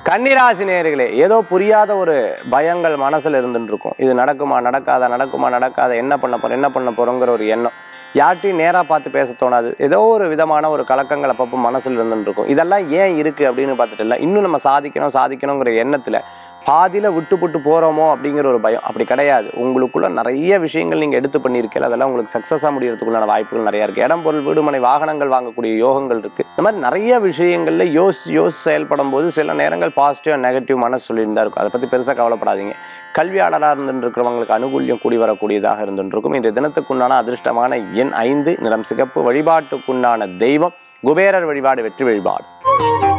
கன்னிராசி நேயர்களே ஏதோ புரியாத ஒரு பயங்கள் மனசுல இருந்துட்டு இருக்கும் இது நடக்குமா நடக்காதா நடக்குமா நடக்காதா என்ன பண்ண போறோம் என்ன பண்ண போறோங்கிற ஒரு எண்ணம் யார்ட்டையும் நேராக பார்த்து பேச தோணாது ஏதோ ஒரு விதமான ஒரு கலக்கங்கள் அப்பப்போ மனசுல இருந்துட்டு இருக்கும் இதெல்லாம் ஏன் இருக்கு அப்படின்னு பார்த்துட்டு இல்லை இன்னும் நம்ம சாதிக்கணும் சாதிக்கணுங்கிற எண்ணத்துல பாதியில் விட்டுப்புட்டு போகிறோமோ அப்படிங்கிற ஒரு பயம் அப்படி கிடையாது உங்களுக்குள்ள நிறைய விஷயங்கள் நீங்கள் எடுத்து பண்ணியிருக்கீங்க அதெல்லாம் உங்களுக்கு சக்ஸஸாக முடியறதுக்குள்ளான வாய்ப்புகள் நிறையா இருக்குது இடம் பொருள் வீடுமனை வாகனங்கள் வாங்கக்கூடிய யோகங்கள் இருக்குது இந்த மாதிரி நிறைய விஷயங்களில் யோசி யோசி செயல்படும் போது சில நேரங்கள் பாசிட்டிவ் அண்ட் நெகட்டிவ் மனசு சொல்லியிருந்தா இருக்கும் அதை பற்றி பெருசாக கவலைப்படாதீங்க கல்வியாளராக இருந்துட்டு இருக்கிறவங்களுக்கு அனுகூல்யம் கூடி வரக்கூடியதாக இருந்துட்டு இருக்கும் இன்றைய தினத்துக்குண்டான அதிர்ஷ்டமான எண் ஐந்து நிறம் சிகப்பு வழிபாட்டுக்குண்டான தெய்வம் குபேரர் வழிபாடு வெற்றி வழிபாடு